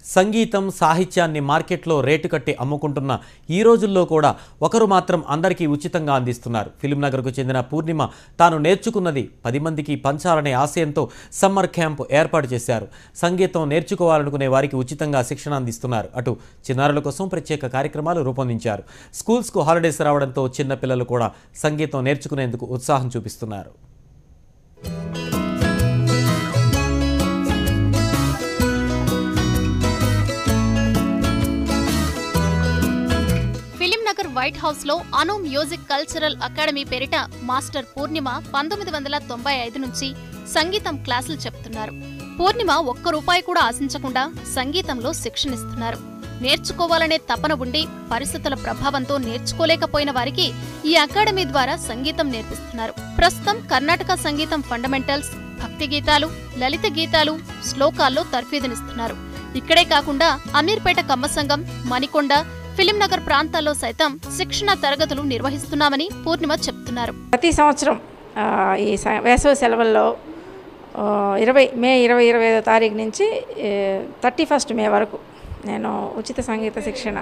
సంగీతం సాహిత్యాన్ని మార్కెట్లో రేటు కట్టి అమ్ముకుంటున్న ఈ రోజుల్లో కూడా ఒకరు మాత్రం అందరికీ ఉచితంగా అందిస్తున్నారు ఫిలిం నగర్కు చెందిన పూర్ణిమ తాను నేర్చుకున్నది పది మందికి పంచాలనే ఆశయంతో సమ్మర్ క్యాంప్ ఏర్పాటు చేశారు సంగీతం నేర్చుకోవాలనుకునే వారికి ఉచితంగా శిక్షణ అందిస్తున్నారు అటు చిన్నారుల కోసం ప్రత్యేక కార్యక్రమాలు రూపొందించారు స్కూల్స్కు హాలిడేస్ రావడంతో చిన్న పిల్లలు కూడా సంగీతం నేర్చుకునేందుకు ఉత్సాహం చూపిస్తున్నారు ఫిలిం నగర్ వైట్ హౌస్ లో అను మ్యూజిక్ కల్చరల్ అకాడమీ పేరిట మాస్టర్ పూర్ణిమ పంతొమ్మిది వందల తొంభై ఐదు నుంచి సంగీతం క్లాసులు చెప్తున్నారు పూర్ణిమ ఒక్క రూపాయి కూడా ఆశించకుండా సంగీతంలో శిక్షణ ఇస్తున్నారు నేర్చుకోవాలనే తపన ఉండి పరిస్థితుల ప్రభావంతో నేర్చుకోలేకపోయిన వారికి ఈ అకాడమీ ద్వారా సంగీతం నేర్పిస్తున్నారు ప్రస్తుతం కర్ణాటక సంగీతం ఫండమెంటల్స్ భక్తి గీతాలు లలిత గీతాలు శ్లోకాల్లో తర్ఫీదునిస్తున్నారు ఇక్కడే కాకుండా అమీర్పేట కమ్మ సంఘం మణికొండ ఫిలిం నగర్ ప్రాంతాల్లో సైతం శిక్షణ తరగతులు నిర్వహిస్తున్నామని పూర్ణిమ చెప్తున్నారు ప్రతి సంవత్సరం ఆ, ఈ స- వేసవి సెలవుల్లో ఆ, ఇరవై మే ఇరవై ఇరవై ఐదో తారీఖు నుంచి థర్టీ ఫస్ట్ మే వరకు నేను ఉచిత సంగీత శిక్షణ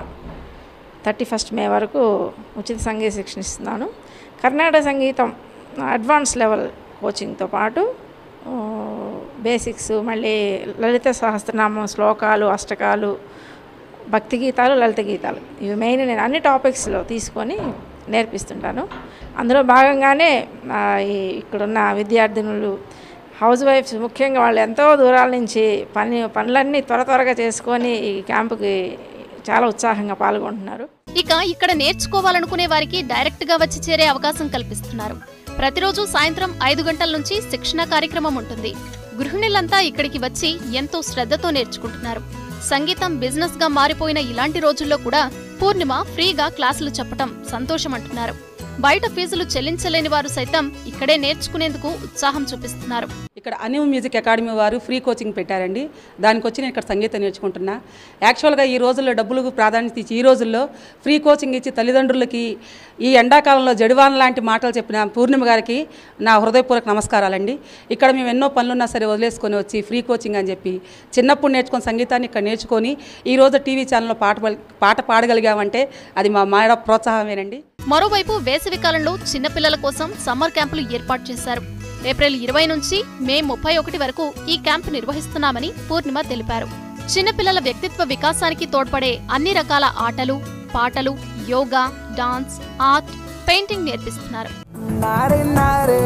థర్టీ ఫస్ట్ మే వరకు ఉచిత సంగీత శిక్షణ ఇస్తున్నాను కర్ణాటక సంగీతం అడ్వాన్స్ లెవెల్ కోచింగ్తో పాటు ఆ, బేసిక్స్ మళ్ళీ లలిత సహస్రనామం శ్లోకాలు అష్టకాలు భక్తి గీతాలు లలిత గీతాలు ఇవి మెయిన్ నేను అన్ని టాపిక్స్లో తీసుకొని నేర్పిస్తుంటాను అందులో భాగంగానే ఆ, ఈ ఇక్కడున్న విద్యార్థినులు హౌస్ వైఫ్స్ ముఖ్యంగా వాళ్ళు ఎంతో దూరాల నుంచి పని పనులన్నీ త్వర త్వరగా చేసుకొని ఈ క్యాంపుకి చాలా ఉత్సాహంగా పాల్గొంటున్నారు ఇక ఇక్కడ నేర్చుకోవాలనుకునే వారికి డైరెక్ట్ గా వచ్చి చేరే అవకాశం కల్పిస్తున్నారు ప్రతిరోజు సాయంత్రం ఐదు గంటల నుంచి శిక్షణ కార్యక్రమం ఉంటుంది గృహిణులంతా ఇక్కడికి వచ్చి ఎంతో శ్రద్ధతో నేర్చుకుంటున్నారు సంగీతం బిజినెస్ గా మారిపోయిన ఇలాంటి రోజుల్లో కూడా పూర్ణిమ ఫ్రీగా క్లాసులు చెప్పటం సంతోషం అంటున్నారు బయట ఫీజులు చెల్లించలేని వారు సైతం ఇక్కడే నేర్చుకునేందుకు ఉత్సాహం చూపిస్తున్నారు ఇక్కడ అనివ్ మ్యూజిక్ అకాడమీ వారు ఫ్రీ కోచింగ్ పెట్టారండి దానికి వచ్చి నేను ఇక్కడ సంగీతం నేర్చుకుంటున్నా యాక్చువల్గా ఈ రోజుల్లో డబ్బులకు ప్రాధాన్యత ఇచ్చి ఈ రోజుల్లో ఫ్రీ కోచింగ్ ఇచ్చి తల్లిదండ్రులకి ఈ ఎండాకాలంలో జడివాన లాంటి మాటలు చెప్పిన పూర్ణిమ గారికి నా హృదయపూర్వక నమస్కారాలండి ఇక్కడ మేము ఎన్నో పనులున్నా సరే వదిలేసుకొని వచ్చి ఫ్రీ కోచింగ్ అని చెప్పి చిన్నప్పుడు నేర్చుకున్న సంగీతాన్ని ఇక్కడ నేర్చుకొని ఈ రోజు టీవీ ఛానల్లో పాట పాడ- పాట పాడగలిగామంటే అది మా మాడ ప్రోత్సాహమేనండి మరోవైపు వేసవి కాలంలో చిన్నపిల్లల కోసం సమ్మర్ క్యాంపులు ఏర్పాటు చేశారు ఏప్రిల్ ఇరవై నుంచి మే ముప్పై ఒకటి వరకు ఈ క్యాంపు నిర్వహిస్తున్నామని పూర్ణిమ తెలిపారు చిన్నపిల్లల వ్యక్తిత్వ వికాసానికి తోడ్పడే అన్ని రకాల ఆటలు పాటలు యోగా డాన్స్ ఆర్ట్ పెయింటింగ్ నేర్పిస్తున్నారు నారే నారే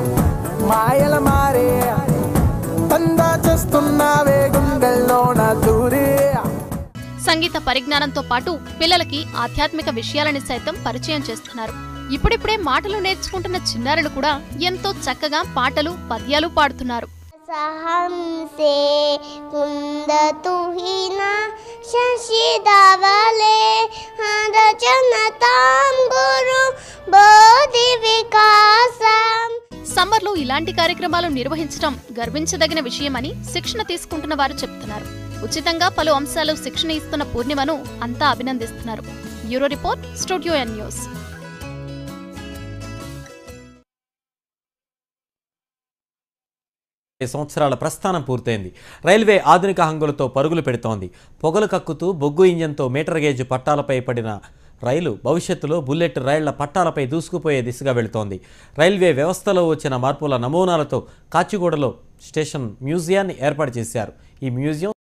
మాయల మారే తందా చేస్తున్నావే గుండెల్లోన దూరే సంగీత పరిజ్ఞానంతో పాటు పిల్లలకి ఆధ్యాత్మిక విషయాలని సైతం పరిచయం చేస్తున్నారు ఇప్పుడిప్పుడే మాటలు నేర్చుకుంటున్న చిన్నారులు కూడా ఎంతో చక్కగా పాటలు పద్యాలు పాడుతున్నారు हमसे कुन्दतु हि न शशिधवले रचनतां गुरु बोधिविकासम् సమ్మర్లో ఇలాంటి కార్యక్రమాలు నిర్వహించడం గర్వించదగిన విషయమని శిక్షణ తీసుకుంటున్న వారు చెప్తున్నారు ఉచితంగా పలు అంశాలు శిక్షణ ఇస్తున్న పూర్ణిమను అంతా అభినందిస్తున్నారు bureau report studio N news ఈ సంవత్సరాల ప్రస్థానం పూర్తయింది రైల్వే ఆధునిక హంగులతో పరుగులు పెడుతోంది పొగలు కక్కుతూ బొగ్గు ఇంజన్తో మీటర్ గేజ్ పట్టాలపై పడిన రైలు భవిష్యత్తులో బుల్లెట్ రైళ్ల పట్టాలపై దూసుకుపోయే దిశగా వెళుతోంది రైల్వే వ్యవస్థలో వచ్చిన మార్పుల నమూనాలతో కాచిగూడలో స్టేషన్ మ్యూజియాన్ని ఏర్పాటు చేశారు ఈ మ్యూజియం